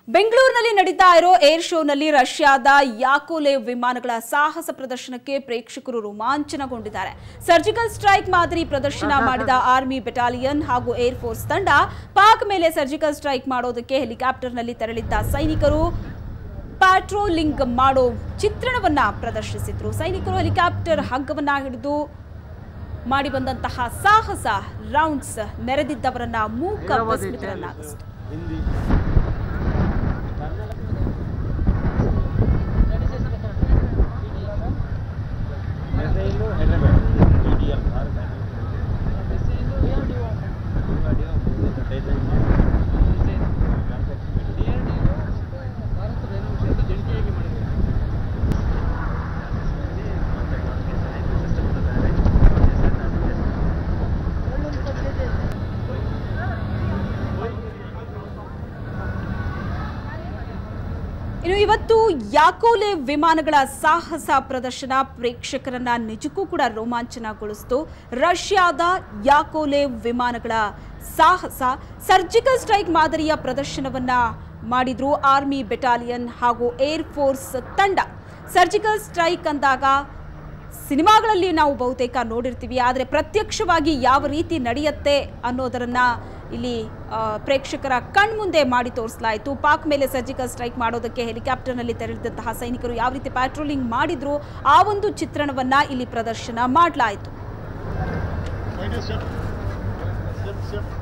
ಬೆಂಗಳೂರಿನಲ್ಲಿ ನಡೀತಾ ಇರೋ ಏರ್ ಶೋನಲ್ಲಿ ರಷ್ಯಾದ ಯಾಕೋಲೇವ್ ವಿಮಾನಗಳ ಸಾಹಸ ಪ್ರದರ್ಶನಕ್ಕೆ ಪ್ರೇಕ್ಷಕರು ರೋಮಾಂಚನಗೊಂಡಿದ್ದಾರೆ ಸರ್ಜಿಕಲ್ ಸ್ಟ್ರೈಕ್ ಮಾದರಿ ಪ್ರದರ್ಶನ ಮಾಡಿದ ಆರ್ಮಿ ಬೆಟಾಲಿಯನ್ ಹಾಗೂ ಏರ್ ಫೋರ್ಸ್ ತಂಡ ಪಾಕ್ ಮೇಲೆ ಸರ್ಜಿಕಲ್ ಸ್ಟ್ರೈಕ್ ಮಾಡೋದಕ್ಕೆ ಹೆಲಿಕಾಪ್ಟರ್ನಲ್ಲಿ ತೆರಳಿದ್ದ ಸೈನಿಕರು ಪ್ಯಾಟ್ರೋಲಿಂಗ್ ಮಾಡೋ ಚಿತ್ರಣವನ್ನ ಪ್ರದರ್ಶಿಸಿದ್ರು ಸೈನಿಕರು ಹೆಲಿಕಾಪ್ಟರ್ ಹಗ್ಗವನ್ನ ಹಿಡಿದು ಮಾಡಿ ಬಂದಂತಹ ಸಾಹಸ ರೌಂಡ್ಸ್ ನೆರೆದಿದ್ದವರನ್ನ ಮೂಕ ವಿಸ್ಮಿತರನ್ನಾಗಿಸಿತು ಇನ್ನು ಇವತ್ತು ಯಾಕೋಲೆ ವಿಮಾನಗಳ ಸಾಹಸ ಪ್ರದರ್ಶನ ಪ್ರೇಕ್ಷಕರನ್ನ ನಿಜಕ್ಕೂ ಕೂಡ ರೋಮಾಂಚನಗೊಳಿಸಿತು ರಷ್ಯಾದ ಯಾಕೋಲೆ ವಿಮಾನಗಳ ಸಾಹಸ ಸರ್ಜಿಕಲ್ ಸ್ಟ್ರೈಕ್ ಮಾದರಿಯ ಪ್ರದರ್ಶನವನ್ನ ಮಾಡಿದ್ರು ಆರ್ಮಿ ಬೆಟಾಲಿಯನ್ ಹಾಗೂ ಏರ್ ಫೋರ್ಸ್ ತಂಡ ಸರ್ಜಿಕಲ್ ಸ್ಟ್ರೈಕ್ ಅಂದಾಗ ಸಿನಿಮಾಗಳಲ್ಲಿ ನಾವು ಬಹುತೇಕ ನೋಡಿರ್ತೀವಿ ಆದರೆ ಪ್ರತ್ಯಕ್ಷವಾಗಿ ಯಾವ ರೀತಿ ನಡೆಯುತ್ತೆ ಅನ್ನೋದರನ್ನ ಇಲ್ಲಿ ಆ, ಪ್ರೇಕ್ಷಕರ ಕಣ್ಮುಂದೆ ಮಾಡಿ ತೋರಿಸಲಾಯಿತು ಪಾಕ್ ಮೇಲೆ ಸರ್ಜಿಕಲ್ ಸ್ಟ್ರೈಕ್ ಮಾಡೋದಕ್ಕೆ ಹೆಲಿಕಾಪ್ಟರ್ನಲ್ಲಿ ತೆರಳಿದಂತಹ ಸೈನಿಕರು ಯಾವ ರೀತಿ ಪ್ಯಾಟ್ರೋಲಿಂಗ್ ಮಾಡಿದ್ರು ಆ ಒಂದು ಚಿತ್ರಣವನ್ನ ಇಲ್ಲಿ ಪ್ರದರ್ಶನ ಮಾಡಲಾಯಿತು Right, step. Step, step.